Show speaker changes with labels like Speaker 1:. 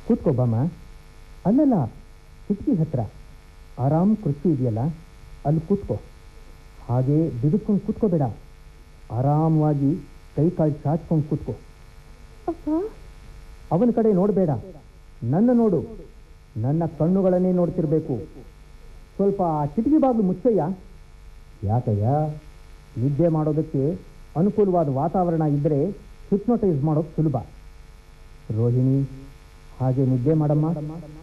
Speaker 1: ಕೂತ್ಕೋ ಬಾಮ ಅಲ್ಲಲ್ಲ ಕಿಟಕಿ ಹತ್ರ ಆರಾಮ್ ಕುರ್ಚಿ ಇದೆಯಲ್ಲ ಅಲ್ಲಿ ಕೂತ್ಕೋ ಹಾಗೆ ಬಿಡಿಸ್ಕೊಂಡು ಕೂತ್ಕೋಬೇಡ ಆರಾಮವಾಗಿ ಕೈ ಕಾಲು ಚಾಚ್ಕೊಂಡು ಕೂತ್ಕೋ
Speaker 2: ಅಪ್ಪ
Speaker 1: ಅವನ ಕಡೆ ನೋಡಬೇಡ ನನ್ನ ನೋಡು ನನ್ನ ಕಣ್ಣುಗಳನ್ನೇ ನೋಡ್ತಿರ್ಬೇಕು ಸ್ವಲ್ಪ ಆ ಕಿಟಕಿ ಬಾಗಿಲು ಮುಚ್ಚಯ್ಯ ಯಾಕಯ್ಯ ನಿದ್ದೆ ಮಾಡೋದಕ್ಕೆ ಅನುಕೂಲವಾದ ವಾತಾವರಣ ಇದ್ದರೆ ಹಿಪ್ನೋಟೈಸ್ ಮಾಡೋದು ಸುಲಭ ರೋಹಿಣಿ ಹಾಗೆ ನಿದ್ದೆ ಮಾಡಮ್ಮ